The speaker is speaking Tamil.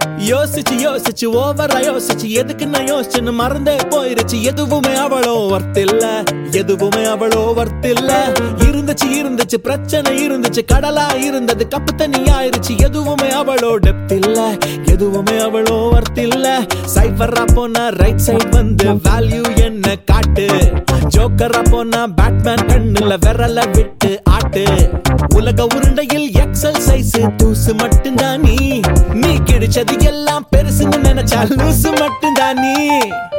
யோசிச்சு யோசிச்சு ஓவரா யோசிச்சு எதுக்கு நான் யோசிச்சுன்னு மறந்தே போயிருச்சு எதுவுமே அவளோ ஒர்த் இல்ல எதுவுமே அவளோ ஒர்த் இல்ல இருந்துச்சு இருந்துச்சு பிரச்சனை இருந்துச்சு கடலா இருந்தது கப்பு தண்ணி ஆயிருச்சு எதுவுமே அவளோ டெப்த் இல்ல எதுவுமே அவளோ ஒர்த் இல்ல சைபரா போனா ரைட் சைடு வந்து வேல்யூ என்ன காட்டு ஜோக்கரா போனா பேட்மேன் கண்ணுல விரல விட்டு ஆட்டு உலக உருண்டையில் எக்ஸல் சைஸ் தூசு மட்டும்தான் நீ நீ கிடைச்சது எல்லாம் பெருசுன்னு நினைச்சா லூசு மட்டும்தான் நீ